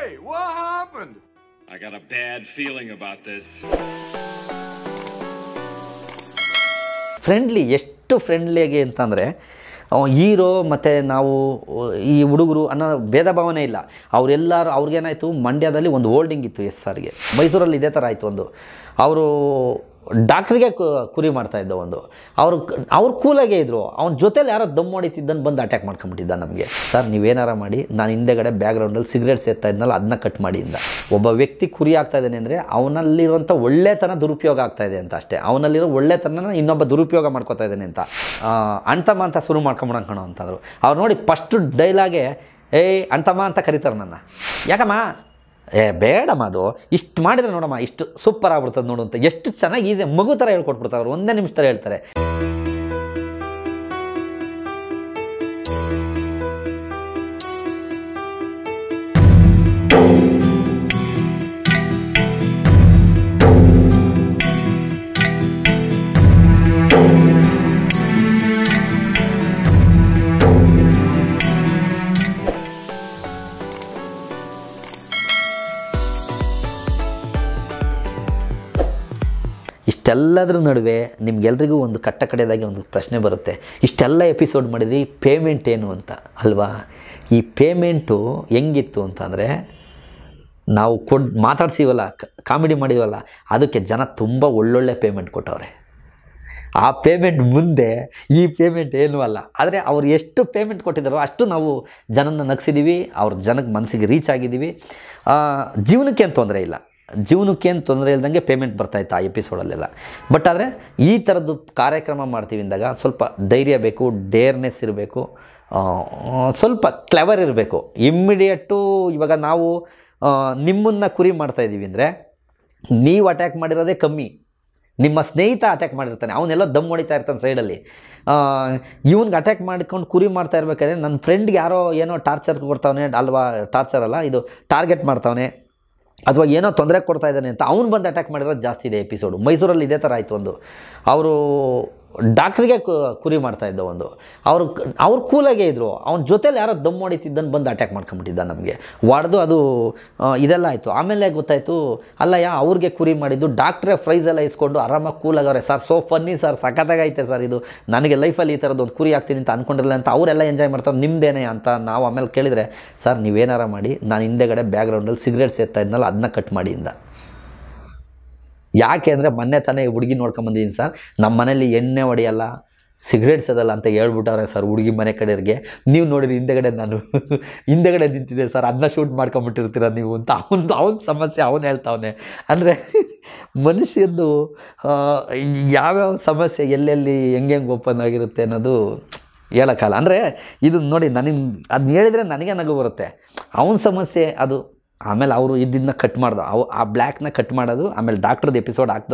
Hey, what happened? I got a bad feeling about this. Friendly ಎಷ್ಟು ಫ್ರೆಂಡ್ಲಿಯಾಗಿ ಅಂತಂದರೆ hero ಮತ್ತು ನಾವು ಈ ಹುಡುಗರು ಅನ್ನೋ ಭೇದ ಭಾವನೆ ಇಲ್ಲ ಅವರೆಲ್ಲರೂ ಅವ್ರಿಗೇನಾಯಿತು ಮಂಡ್ಯದಲ್ಲಿ ಒಂದು ಹೋಲ್ಡಿಂಗ್ ಇತ್ತು ಎಸ್ ಸರ್ಗೆ ಮೈಸೂರಲ್ಲಿ ಇದೇ ಥರ ಆಯಿತು ಒಂದು ಅವರು ಡಾಕ್ಟ್ರಿಗೆ ಕುರಿ ಮಾಡ್ತಾ ಇದ್ದ ಒಂದು ಅವರು ಅವ್ರು ಕೂಲಾಗೇ ಇದ್ದರು ಅವ್ನ ಜೊತೇಲಿ ಯಾರೋ ದಮ್ ಹೊಡಿತಿದ್ದನ್ನು ಬಂದು ಅಟ್ಯಾಕ್ ಮಾಡ್ಕೊಂಬಿಟ್ಟಿದ್ದ ನಮಗೆ ಸರ್ ನೀವೇನಾರ ಮಾಡಿ ನಾನು ಹಿಂದೆಗಡೆ ಬ್ಯಾಕ್ಗ್ರೌಂಡಲ್ಲಿ ಸಿಗರೇಟ್ ಸೇರ್ತಾ ಇದ್ನಲ್ಲ ಅದನ್ನ ಕಟ್ ಮಾಡಿ ಇಂದ ಒಬ್ಬ ವ್ಯಕ್ತಿ ಕುರಿ ಆಗ್ತಾ ಇದ್ದಾನೆ ಅಂದರೆ ಅವನಲ್ಲಿರುವಂಥ ಒಳ್ಳೆತನ ದುರುಪಯೋಗ ಆಗ್ತಾ ಇದೆ ಅಂತ ಅಷ್ಟೇ ಅವನಲ್ಲಿರೋ ಒಳ್ಳೆತನ ಇನ್ನೊಬ್ಬ ದುರುಪಯೋಗ ಮಾಡ್ಕೋತಾ ಇದ್ದಾನೆ ಅಂತ ಆ, ಅಣ್ತಮ್ಮ ಅಂತ ಶುರು ಮಾಡ್ಕೊಂಬಿಡೋಣ ಕಣೋ ಅಂತಂದರು ಅವ್ರು ನೋಡಿ ಫಸ್ಟು ಡೈಲಾಗೆ ಏಯ್ ಅಣ್ತಮ್ಮ ಅಂತ ಕರೀತಾರೆ ನನ್ನ ಯಾಕಮ್ಮ ಏ ಬೇಡಮ್ಮ ಅದು ಇಷ್ಟು ಮಾಡಿದ್ರೆ ನೋಡಮ್ಮ ಇಷ್ಟು ಸೂಪರ್ ಆಗ್ಬಿಡ್ತದೆ ನೋಡು ಅಂತ ಎಷ್ಟು ಚೆನ್ನಾಗಿ ಈಸಿ ಮಗು ಥರ ಹೇಳ್ಕೊಟ್ಬಿಡ್ತಾರೆ ಅವ್ರು ಒಂದೇ ನಿಮಿಷ ಥರ ಹೇಳ್ತಾರೆ ಇಷ್ಟೆಲ್ಲದ್ರ ನಡುವೆ ನಿಮ್ಗೆಲ್ರಿಗೂ ಒಂದು ಕಟ್ಟ ಕಡೆಯದಾಗಿ ಒಂದು ಪ್ರಶ್ನೆ ಬರುತ್ತೆ ಇಷ್ಟೆಲ್ಲ ಎಪಿಸೋಡ್ ಮಾಡಿದ್ರಿ ಪೇಮೆಂಟ್ ಏನು ಅಂತ ಅಲ್ವಾ ಈ ಪೇಮೆಂಟು ಹೆಂಗಿತ್ತು ಅಂತಂದರೆ ನಾವು ಕೊಡ್ ಮಾತಾಡ್ಸಿವಲ್ಲ ಕಾಮಿಡಿ ಮಾಡಿವಲ್ಲ ಅದಕ್ಕೆ ಜನ ತುಂಬ ಒಳ್ಳೊಳ್ಳೆ ಪೇಮೆಂಟ್ ಕೊಟ್ಟವ್ರೆ ಆ ಪೇಮೆಂಟ್ ಮುಂದೆ ಈ ಪೇಮೆಂಟ್ ಏನೂ ಅಲ್ಲ ಆದರೆ ಅವ್ರು ಎಷ್ಟು ಪೇಮೆಂಟ್ ಕೊಟ್ಟಿದ್ದಾರೋ ಅಷ್ಟು ನಾವು ಜನನ ನಗಿಸಿದ್ದೀವಿ ಅವ್ರ ಜನಕ್ಕೆ ಮನಸ್ಸಿಗೆ ರೀಚ್ ಆಗಿದ್ದೀವಿ ಆ, ಜೀವನಕ್ಕೆ ಏನು ತೊಂದರೆ ಇಲ್ಲ ಜೀವನಕ್ಕೆ ಏನು ತೊಂದರೆ ಇಲ್ದಂಗೆ ಪೇಮೆಂಟ್ ಬರ್ತಾಯಿತ್ತು ಆ ಎಪಿಸೋಡಲ್ಲೆಲ್ಲ ಬಟ್ ಆದರೆ ಈ ಥರದ್ದು ಕಾರ್ಯಕ್ರಮ ಮಾಡ್ತೀವಿ ಅಂದಾಗ ಸ್ವಲ್ಪ ಧೈರ್ಯ ಬೇಕು ಡೇರ್ನೆಸ್ ಇರಬೇಕು ಸ್ವಲ್ಪ ಕ್ಲೆವರ್ ಇರಬೇಕು ಇಮ್ಮಿಡಿಯೇಟು ಇವಾಗ ನಾವು ನಿಮ್ಮನ್ನು ಕುರಿ ಮಾಡ್ತಾಯಿದ್ದೀವಿ ಅಂದರೆ ನೀವು ಅಟ್ಯಾಕ್ ಮಾಡಿರೋದೇ ಕಮ್ಮಿ ನಿಮ್ಮ ಸ್ನೇಹಿತ ಅಟ್ಯಾಕ್ ಮಾಡಿರ್ತಾನೆ ಅವನ್ನೆಲ್ಲ ದಮ್ ಹೊಡಿತಾ ಇರ್ತಾನೆ ಸೈಡಲ್ಲಿ ಇವ್ನಿಗೆ ಅಟ್ಯಾಕ್ ಮಾಡ್ಕೊಂಡು ಕುರಿ ಮಾಡ್ತಾ ಇರ್ಬೇಕಾದ್ರೆ ನನ್ನ ಫ್ರೆಂಡ್ಗೆ ಯಾರೋ ಏನೋ ಟಾರ್ಚರ್ ಕೊಡ್ತಾವನೆ ಅಲ್ವಾ ಟಾರ್ಚರ್ ಅಲ್ಲ ಇದು ಟಾರ್ಗೆಟ್ ಮಾಡ್ತಾವನೆ ಅಥವಾ ಏನೋ ತೊಂದರೆ ಕೊಡ್ತಾ ಇದ್ದಾನೆ ಅಂತ ಅವ್ನು ಬಂದು ಅಟ್ಯಾಕ್ ಮಾಡಿರೋದು ಜಾಸ್ತಿ ಇದೆ ಎಪಿಸೋಡು ಮೈಸೂರಲ್ಲಿ ಇದೇ ಥರ ಆಯಿತು ಒಂದು ಅವರು ಡಾಕ್ಟ್ರಿಗೆ ಕುರಿ ಮಾಡ್ತಾ ಇದ್ದ ಒಂದು ಅವರು ಅವ್ರು ಕೂಲಾಗೇ ಇದ್ದರು ಅವ್ನ ಜೊತೇಲಿ ಯಾರೋ ದಮ್ ಹೊಡಿತಿದ್ದನ್ನು ಬಂದು ಅಟ್ಯಾಕ್ ಮಾಡ್ಕೊಂಬಿಟ್ಟಿದ್ದ ನಮಗೆ ಹೊಡೆದು ಅದು ಆ, ಇದೆಲ್ಲ ಆಯಿತು ಆಮೇಲೆ ಗೊತ್ತಾಯಿತು ಅಲ್ಲ ಯಾ ಅವ್ರಿಗೆ ಕುರಿ ಮಾಡಿದ್ದು ಡಾಕ್ಟ್ರೇ ಪ್ರೈಸ್ ಎಲ್ಲ ಇಸ್ಕೊಂಡು ಆರಾಮಾಗಿ ಕೂಲಾಗವ್ರೆ ಸರ್ ಸೋ ಫನ್ನಿ ಸರ್ ಸಖತ್ತಾಗೈತೆ ಸರ್ ಇದು ನನಗೆ ಲೈಫಲ್ಲಿ ಈ ಥರದ್ದು ಒಂದು ಕುರಿ ಆಗ್ತೀನಿ ಅಂತ ಅಂದ್ಕೊಂಡಿರಲಿಲ್ಲ ಅಂತ ಅವರೆಲ್ಲ ಎಂಜಾಯ್ ಮಾಡ್ತಾರೆ ನಿಮ್ಮದೇನೆ ಅಂತ ನಾವು ಆಮೇಲೆ ಕೇಳಿದರೆ ಸರ್ ನೀವೇನಾರ ಮಾಡಿ ನಾನು ಹಿಂದೆಗಡೆ ಬ್ಯಾಕ್ಗ್ರೌಂಡಲ್ಲಿ ಸಿಗರೇಟ್ ಸೇರ್ತಾ ಇದ್ನಲ್ಲ ಅದನ್ನ ಕಟ್ ಮಾಡಿ ಇಂದ ಯಾಕೆ ಅಂದರೆ ಮೊನ್ನೆ ತಾನೇ ಹುಡುಗಿ ನೋಡ್ಕೊಂಬಂದಿದ್ದೀನಿ ಸರ್ ನಮ್ಮ ಮನೇಲಿ ಎಣ್ಣೆ ಹೊಡೆಯಲ್ಲ ಸಿಗರೇಟ್ ಸೇದಲ್ಲ ಅಂತ ಹೇಳ್ಬಿಟ್ಟವ್ರೆ ಸರ್ ಹುಡುಗಿ ಮನೆ ಕಡೆಯವ್ರಿಗೆ ನೀವು ನೋಡಿರಿ ಹಿಂದೆಗಡೆ ನಾನು ಹಿಂದೆಗಡೆ ನಿಂತಿದ್ದೆ ಸರ್ ಅದನ್ನ ಶೂಟ್ ಮಾಡ್ಕೊಂಬಿಟ್ಟಿರ್ತೀರ ನೀವು ಅಂತ ಅವನು ಅವನ ಸಮಸ್ಯೆ ಅವನು ಹೇಳ್ತಾವನೆ ಅಂದರೆ ಮನುಷ್ಯಂದು ಆ, ಯಾವ್ಯಾವ ಸಮಸ್ಯೆ ಎಲ್ಲೆಲ್ಲಿ ಹೆಂಗೆ ಹೆಂಗೆ ಓಪನ್ ಆಗಿರುತ್ತೆ ಅನ್ನೋದು ಹೇಳೋಕ್ಕಲ್ಲ ಅಂದರೆ ಇದು ನೋಡಿ ನನಗೆ ಅದನ್ನ ಹೇಳಿದರೆ ನನಗೆ ನಗು ಬರುತ್ತೆ ಅವನ ಸಮಸ್ಯೆ ಅದು ಆಮೇಲೆ ಅವರು ಇದ್ದನ್ನ ಕಟ್ ಮಾಡ್ದು ಅವು ಆ ಬ್ಲ್ಯಾಕ್ನ ಕಟ್ ಮಾಡೋದು ಆಮೇಲೆ ಡಾಕ್ಟ್ರದ್ದು ಎಪಿಸೋಡ್ ಹಾಕ್ದು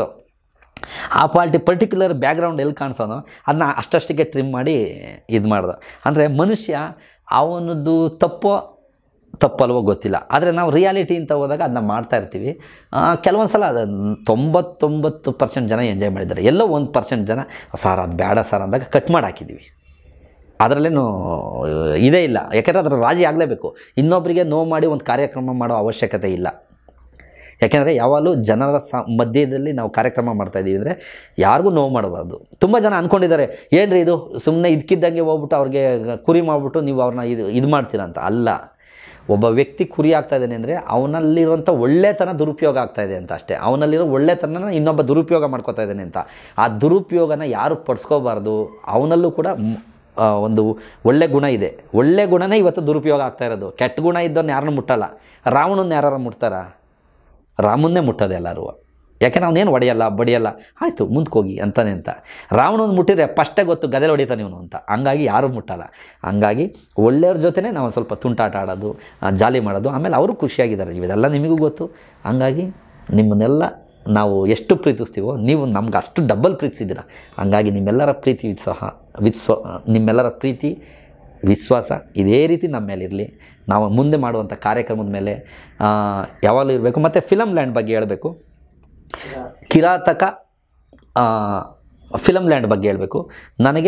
ಆ ಪಾರ್ಟಿ ಪರ್ಟಿಕ್ಯುಲರ್ ಬ್ಯಾಕ್ಗ್ರೌಂಡ್ ಎಲ್ಲಿ ಕಾಣಿಸೋನೋ ಅದನ್ನ ಅಷ್ಟಷ್ಟಕ್ಕೆ ಟ್ರಿಮ್ ಮಾಡಿ ಇದು ಮಾಡ್ದು ಅಂದರೆ ಮನುಷ್ಯ ಅವನದ್ದು ತಪ್ಪೋ ತಪ್ಪಲ್ವೋ ಗೊತ್ತಿಲ್ಲ ಆದರೆ ನಾವು ರಿಯಾಲಿಟಿ ಅಂತ ಹೋದಾಗ ಅದನ್ನ ಮಾಡ್ತಾ ಇರ್ತೀವಿ ಆ, ಕೆಲವೊಂದು ಸಲ ಅದು ತೊಂಬತ್ತೊಂಬತ್ತು ಪರ್ಸೆಂಟ್ ಜನ ಎಂಜಾಯ್ ಮಾಡಿದ್ದಾರೆ ಎಲ್ಲೋ ಒಂದು ಪರ್ಸೆಂಟ್ ಜನ ಸರ್ ಅದು ಬೇಡ ಸರ್ ಅಂದಾಗ ಕಟ್ ಮಾಡಿ ಹಾಕಿದ್ದೀವಿ ಅದರಲ್ಲೇನು ಇದೇ ಇಲ್ಲ ಯಾಕೆಂದರೆ ಅದರ ರಾಜಿ ಆಗಲೇಬೇಕು ಇನ್ನೊಬ್ಬರಿಗೆ ನೋವು ಮಾಡಿ ಒಂದು ಕಾರ್ಯಕ್ರಮ ಮಾಡೋ ಅವಶ್ಯಕತೆ ಇಲ್ಲ ಯಾಕೆಂದರೆ ಯಾವಾಗಲೂ ಜನರ ಸ ಮಧ್ಯದಲ್ಲಿ ನಾವು ಕಾರ್ಯಕ್ರಮ ಮಾಡ್ತಾ ಇದ್ದೀವಿ ಅಂದರೆ ಯಾರಿಗೂ ನೋವು ಮಾಡಬಾರ್ದು ತುಂಬ ಜನ ಅಂದ್ಕೊಂಡಿದ್ದಾರೆ ಏನ್ರಿ ಇದು ಸುಮ್ಮನೆ ಇದಕ್ಕಿದ್ದಂಗೆ ಹೋಗ್ಬಿಟ್ಟು ಅವ್ರಿಗೆ ಕುರಿ ಮಾಡಿಬಿಟ್ಟು ನೀವು ಅವ್ರನ್ನ ಇದು ಇದು ಮಾಡ್ತೀರಾ ಅಂತ ಅಲ್ಲ ಒಬ್ಬ ವ್ಯಕ್ತಿ ಕುರಿ ಆಗ್ತಾ ಇದ್ದಾನೆ ಅಂದರೆ ಅವನಲ್ಲಿರುವಂಥ ಒಳ್ಳೆತನ ದುರುಪಯೋಗ ಆಗ್ತಾ ಇದೆ ಅಂತ ಅಷ್ಟೇ ಅವನಲ್ಲಿರೋ ಒಳ್ಳೆತನ ಇನ್ನೊಬ್ಬ ದುರುಪಯೋಗ ಮಾಡ್ಕೋತಾ ಇದ್ದಾನೆ ಅಂತ ಆ ದುರುಪಯೋಗನ ಯಾರು ಪಡಿಸ್ಕೋಬಾರ್ದು ಅವನಲ್ಲೂ ಕೂಡ ಮ್- ಆ, ಒಂದು ಒಳ್ಳೆ ಗುಣ ಇದೆ ಒಳ್ಳೆ ಗುಣನೇ ಇವತ್ತು ದುರುಪಯೋಗ ಆಗ್ತಾ ಇರೋದು ಕೆಟ್ಟ ಗುಣ ಇದ್ದವ್ನು ಯಾರನ್ನೂ ಮುಟ್ಟಲ್ಲ ರಾವಣನ್ನ ಯಾರು ಮುಟ್ತಾರಾ ರಾಮನ್ನೇ ಮುಟ್ಟೋದು ಎಲ್ಲರೂ ಯಾಕೆಂದ್ರೆ ಅವನೇನು ಹೊಡೆಯಲ್ಲ ಬಡಿಯಲ್ಲ ಆಯಿತು ಮುಂದಕ್ಕೆ ಹೋಗಿ ಅಂತಾನೆ ಅಂತ ರಾವಣನ ಮುಟ್ಟಿದ್ರೆ ಫಸ್ಟೇ ಗೊತ್ತು ಗದೆ ಹೊಡಿತಾನೆ ಇವನು ಅಂತ ಹಂಗಾಗಿ ಯಾರೂ ಮುಟ್ಟಲ್ಲ ಹಂಗಾಗಿ ಒಳ್ಳೆಯವ್ರ ಜೊತೆನೇ ನಾವು ಸ್ವಲ್ಪ ತುಂಟಾಟ ಆಡೋದು ಆ, ಜಾಲಿ ಮಾಡೋದು ಆಮೇಲೆ ಅವರು ಖುಷಿಯಾಗಿದ್ದಾರೆ ಇವೆಲ್ಲ ನಿಮಗೂ ಗೊತ್ತು ಹಂಗಾಗಿ ನಿಮ್ಮನ್ನೆಲ್ಲ ನಾವು ಎಷ್ಟು ಪ್ರೀತಿಸ್ತೀವೋ ನೀವು ನಮ್ಗೆ ಅಷ್ಟು ಡಬಲ್ ಪ್ರೀತಿಸಿದ್ದೀರ ಹಂಗಾಗಿ ನಿಮ್ಮೆಲ್ಲರ ಪ್ರೀತಿ ವಿಶ್ವಾಸ ವಿಶ್ವ ನಿಮ್ಮೆಲ್ಲರ ಪ್ರೀತಿ ವಿಶ್ವಾಸ ಇದೇ ರೀತಿ ನಮ್ಮ ಮೇಲೆ ಇರಲಿ ನಾವು ಮುಂದೆ ಮಾಡುವಂಥ ಕಾರ್ಯಕ್ರಮದ ಮೇಲೆ ಆ, ಯಾವಾಗಲೂ ಇರಬೇಕು ಮತ್ತು ಫಿಲಮ್ ಲ್ಯಾಂಡ್ ಬಗ್ಗೆ ಹೇಳಬೇಕು ಕಿರಾತಕ ಫಿಲಮ್ ಲ್ಯಾಂಡ್ ಬಗ್ಗೆ ಹೇಳಬೇಕು ನನಗೆ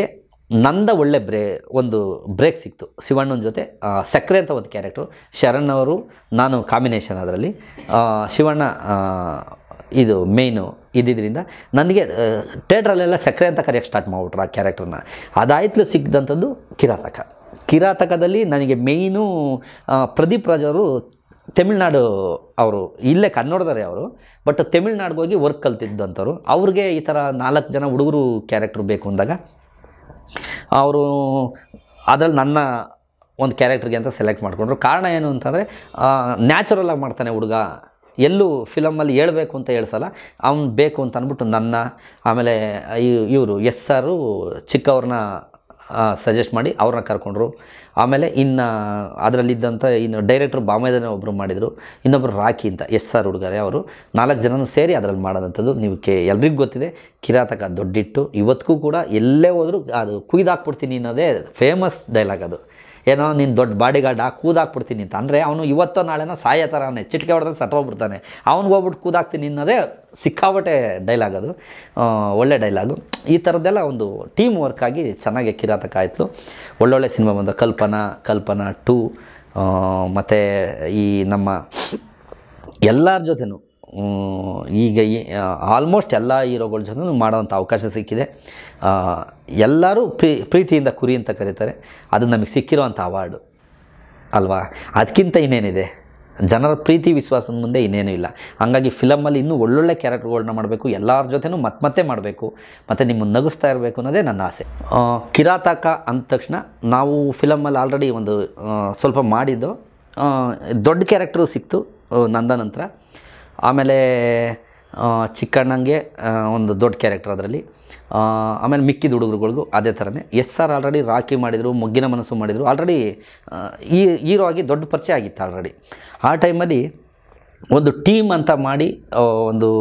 ನಂದ ಒಳ್ಳೆ ಬ್ರೇ ಒಂದು ಬ್ರೇಕ್ ಸಿಕ್ತು ಶಿವಣ್ಣನ ಜೊತೆ ಆ, ಸಕ್ರೆ ಅಂತ ಒಂದು ಕ್ಯಾರೆಕ್ಟ್ರು ಶರಣ್ ಅವರು ನಾನು ಕಾಂಬಿನೇಷನ್ ಅದರಲ್ಲಿ ಆ, ಶಿವಣ್ಣ ಆ, ಇದು ಮೇಯ್ನು ಇದ್ದಿದ್ದರಿಂದ ನನಗೆ ಥಿಯೇಟ್ರಲ್ಲೆಲ್ಲ ಸಕ್ರೆ ಅಂತ ಕರೆಯೋಕ್ಕೆ ಸ್ಟಾರ್ಟ್ ಮಾಡಿಬಿಟ್ರು ಆ ಕ್ಯಾರೆಕ್ಟರ್ನ ಅದಾಯ್ತು ಸಿಕ್ಕಿದಂಥದ್ದು ಕಿರಾತಕ ಕಿರಾತಕದಲ್ಲಿ ನನಗೆ ಮೇಯ್ನು ಆ, ಪ್ರದೀಪ್ ರಾಜ್ ಅವರು ತಮಿಳ್ನಾಡು ಅವರು ಇಲ್ಲೇ ಕನ್ನಡದವರೇ ಅವರು ಬಟ್ ತಮಿಳ್ನಾಡಿಗೆ ಹೋಗಿ ವರ್ಕ್ ಕಲ್ತಿದ್ದಂಥವ್ರು ಅವ್ರಿಗೆ ಈ ಥರ ನಾಲ್ಕು ಜನ ಹುಡುಗರು ಕ್ಯಾರೆಕ್ಟ್ರ್ ಬೇಕು ಅಂದಾಗ ಅವರು ಅದರಲ್ಲಿ ನನ್ನ ಒಂದು ಕ್ಯಾರೆಕ್ಟ್ರಿಗೆ ಅಂತ ಸೆಲೆಕ್ಟ್ ಮಾಡಿಕೊಂಡ್ರು ಕಾರಣ ಏನು ಅಂತಂದರೆ ನ್ಯಾಚುರಲಾಗಿ ಮಾಡ್ತಾನೆ ಹುಡುಗ ಎಲ್ಲೂ ಫಿಲಮಲ್ಲಿ ಹೇಳ್ಬೇಕು ಅಂತ ಹೇಳ್ಸಲ್ಲ ಅವ್ನು ಬೇಕು ಅಂತ ಅಂದ್ಬಿಟ್ಟು ನನ್ನ ಆಮೇಲೆ ಇವರು ಎಸ್ ಆರು ಚಿಕ್ಕವ್ರನ್ನ ಸಜೆಸ್ಟ್ ಮಾಡಿ ಅವ್ರನ್ನ ಕರ್ಕೊಂಡ್ರು ಆಮೇಲೆ ಇನ್ನು ಅದರಲ್ಲಿದ್ದಂಥ ಇನ್ನು ಡೈರೆಕ್ಟ್ರು ಬಾಮೈದನೇ ಒಬ್ಬರು ಮಾಡಿದರು ಇನ್ನೊಬ್ಬರು ರಾಕಿ ಅಂತ ಎಸ್ ಆರ್ ಹುಡುಗರೆ ಅವರು ನಾಲ್ಕು ಜನನೂ ಸೇರಿ ಅದರಲ್ಲಿ ಮಾಡೋದಂಥದ್ದು ನೀವು ಕೆ ಎಲ್ರಿಗೂ ಗೊತ್ತಿದೆ ಕಿರಾತಕ ದೊಡ್ಡಿಟ್ಟು ಇವತ್ತಿಗೂ ಕೂಡ ಎಲ್ಲೇ ಹೋದರೂ ಅದು ಕುಯ್ದಾಕ್ಬಿಡ್ತೀನಿ ಅನ್ನೋದೇ ಫೇಮಸ್ ಡೈಲಾಗ್ ಅದು ಏನೋ ನೀನು ದೊಡ್ಡ ಬಾಡಿಗಾರ್ಡ್ ಕೂದಾಕ್ಬಿಡ್ತೀನಿ ಅಂತ ಅಂದರೆ ಅವನು ಇವತ್ತೋ ನಾಳೆನೋ ಸಾಯೋ ಥರ ಅವನೇ ಚಿಟಿಕೆ ಹೊಡೆದ್ರೆ ಸತ್ತೋಗ್ಬಿಡ್ತಾನೆ ಅವ್ನಿಗೆ ಹೋಗ್ಬಿಟ್ಟು ಕೂದಾಕ್ತೀನಿ ಅನ್ನೋದೇ ಸಿಕ್ಕಾಬಟ್ಟೆ ಡೈಲಾಗ್ ಅದು ಆ, ಒಳ್ಳೆ ಡೈಲಾಗು ಈ ಥರದ್ದೆಲ್ಲ ಒಂದು ಟೀಮ್ ವರ್ಕ್ ಆಗಿ ಚೆನ್ನಾಗಿ ಕಿರಾತಕ ಆಯಿತು ಒಳ್ಳೊಳ್ಳೆ ಸಿನಿಮಾ ಬಂದ ಕಲ್ಪನಾ ಕಲ್ಪನಾ ಟೂ ಮತ್ತು ಈ ನಮ್ಮ ಎಲ್ಲರ ಜೊತೆನೂ ಮ್, ಈಗ ಆಲ್ಮೋಸ್ಟ್ ಎಲ್ಲ ಹೀರೋಗಳ ಜೊತೆ ಮಾಡೋವಂಥ ಅವಕಾಶ ಸಿಕ್ಕಿದೆ ಆ, ಎಲ್ಲರೂ ಪ್ರೀ ಪ್ರೀತಿಯಿಂದ ಕುರಿ ಅಂತ ಕರೀತಾರೆ ಅದು ನಮಗೆ ಸಿಕ್ಕಿರೋವಂಥ ಅವಾರ್ಡು ಅಲ್ವಾ ಅದಕ್ಕಿಂತ ಇನ್ನೇನಿದೆ ಜನರ ಪ್ರೀತಿ ವಿಶ್ವಾಸದ ಮುಂದೆ ಇನ್ನೇನೂ ಇಲ್ಲ ಹಾಗಾಗಿ ಫಿಲಮಲ್ಲಿ ಇನ್ನೂ ಒಳ್ಳೊಳ್ಳೆ ಕ್ಯಾರೆಕ್ಟರ್ಗಳನ್ನ ಮಾಡಬೇಕು ಎಲ್ಲರ ಜೊತೆನೂ ಮತ್ತೆ ಮತ್ತೆ ಮಾಡಬೇಕು ಮತ್ತು ನಿಮ್ಮನ್ನು ನಗಿಸ್ತಾ ಇರಬೇಕು ಅನ್ನೋದೇ ನನ್ನ ಆಸೆ ಆ, ಕಿರಾತಕ ಅಂದ ತಕ್ಷಣ ನಾವು ಫಿಲಮಲ್ಲಿ ಆಲ್ರೆಡಿ ಒಂದು ಆ, ಸ್ವಲ್ಪ ಮಾಡಿದ್ದು ಆ, ದೊಡ್ಡ ಕ್ಯಾರೆಕ್ಟ್ರು ಸಿಕ್ತು ಆ, ನಂದ ನಂತರ ಆಮೇಲೆ ಆ, ಚಿಕ್ಕಣ್ಣಂಗೆ ಆ, ಒಂದು ದೊಡ್ಡ ಕ್ಯಾರೆಕ್ಟರ್ ಅದರಲ್ಲಿ ಆ, ಆಮೇಲೆ ಮಿಕ್ಕಿದ ಹುಡುಗರುಗಳಿಗೂ ಅದೇ ಥರನೇ ಎಸ್ ಆರ್ ಆಲ್ರೆಡಿ ರಾಕಿ ಮಾಡಿದರು ಮೊಗ್ಗಿನ ಮನಸ್ಸು ಮಾಡಿದರು ಆಲ್ರೆಡಿ ಈ ಹೀರೋ ಆಗಿ ದೊಡ್ಡ ಪರಿಚಯ ಆಗಿತ್ತು ಆಲ್ರೆಡಿ ಆ ಟೈಮಲ್ಲಿ ಒಂದು ಟೀಮ್ ಅಂತ ಮಾಡಿ ಆ, ಒಂದು